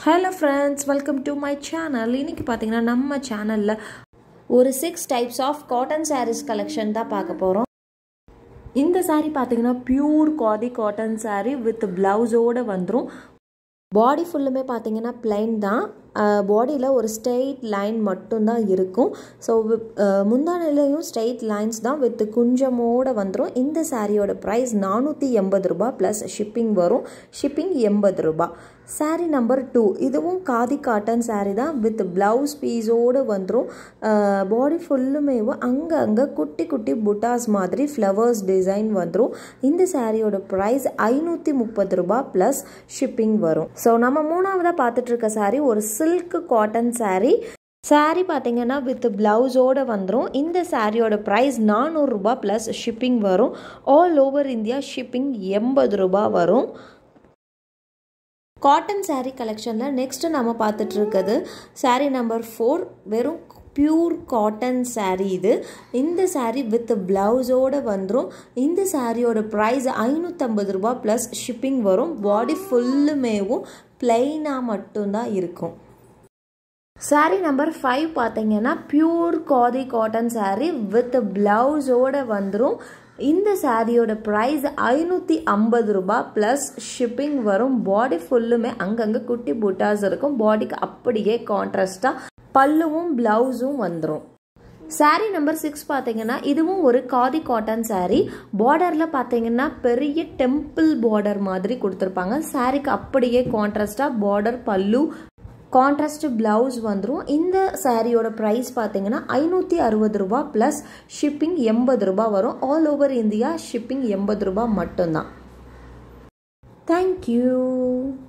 hello friends welcome to my channel இன்றைக்கி பார்த்தீங்கன்னா நம்ம சேனலில் ஒரு six types of cotton sarees collection தான் பார்க்க போகிறோம் இந்த saree பார்த்தீங்கன்னா pure khadi cotton saree with ப்ளவுஸோடு வந்துடும் பாடி ஃபுல்லுமே பார்த்தீங்கன்னா plain தான் பாடியில் ஒரு ஸ்ட்ரெயிட் லைன் மட்டும்தான் இருக்கும் ஸோ முந்தானிலையும் ஸ்ட்ரெயிட் லைன்ஸ் தான் வித் குஞ்சமோடு வந்துடும் இந்த சாரியோட ப்ரைஸ் நானூற்றி எண்பது ரூபா ப்ளஸ் ஷிப்பிங் வரும் ஷிப்பிங் எண்பது ரூபா சாரீ நம்பர் டூ இதுவும் காதி காட்டன் சாரீ தான் வித் ப்ளவுஸ் பீஸோடு வந்துடும் பாடி ஃபுல்லுமேவும் அங்கே அங்கே குட்டி குட்டி புட்டாஸ் மாதிரி ஃப்ளவர்ஸ் டிசைன் வந்துடும் இந்த சாரியோட ப்ரைஸ் ஐநூற்றி முப்பது ரூபா ப்ளஸ் ஷிப்பிங் வரும் ஸோ நம்ம மூணாவதாக பார்த்துட்ருக்க சாரீ ஒரு சில்க் காட்டன் சாரீ சாரீ பார்த்தீங்கன்னா வித் ப்ளவுஸோடு வந்துடும் இந்த சாரியோட ப்ரைஸ் நானூறுரூபா ப்ளஸ் ஷிப்பிங் வரும் ஆல் ஓவர் இந்தியா ஷிப்பிங் எண்பது ரூபா வரும் காட்டன் சாரீ கலெக்ஷனில் நெக்ஸ்ட்டு நம்ம பார்த்துட்டு இருக்கிறது சாரீ நம்பர் ஃபோர் வெறும் பியூர் காட்டன் சாரீ இது இந்த சாரீ வித் ப்ளவுஸோடு வந்துடும் இந்த சாரியோட ப்ரைஸ் ஐநூற்றம்பது ரூபா ப்ளஸ் ஷிப்பிங் வரும் பாடி ஃபுல்லுமேவும் பிளெயினாக மட்டும்தான் இருக்கும் சாரீ நம்பர் ஃபைவ் பார்த்தீங்கன்னா pure khadi cotton saree with ப்ளவுஸோடு வந்துடும் இந்த சாரியோட ப்ரைஸ் ஐநூற்றி ஐம்பது ரூபா ப்ளஸ் ஷிப்பிங் வரும் பாடி ஃபுல்லுமே அங்கங்கே குட்டி புட்டாஸ் இருக்கும் பாடிக்கு அப்படியே கான்ட்ராஸ்டாக பல்லுவும் ப்ளவுஸும் வந்துடும் சாரீ நம்பர் சிக்ஸ் பார்த்தீங்கன்னா இதுவும் ஒரு காதி காட்டன் சாரீ பார்டரில் பார்த்தீங்கன்னா பெரிய டெம்பிள் பார்டர் மாதிரி கொடுத்துருப்பாங்க சாரீக்கு அப்படியே கான்ட்ராஸ்டாக பார்டர் பல்லு கான்ட்ராஸ்ட் ப்ளவுஸ் வந்துடும் இந்த சாரியோட ப்ரைஸ் பார்த்தீங்கன்னா ஐநூற்றி அறுபது ரூபா ப்ளஸ் ஷிப்பிங் எண்பது ரூபா வரும் ஆல் ஓவர் இந்தியா ஷிப்பிங் எண்பது ரூபா மட்டும்தான் தேங்க்யூ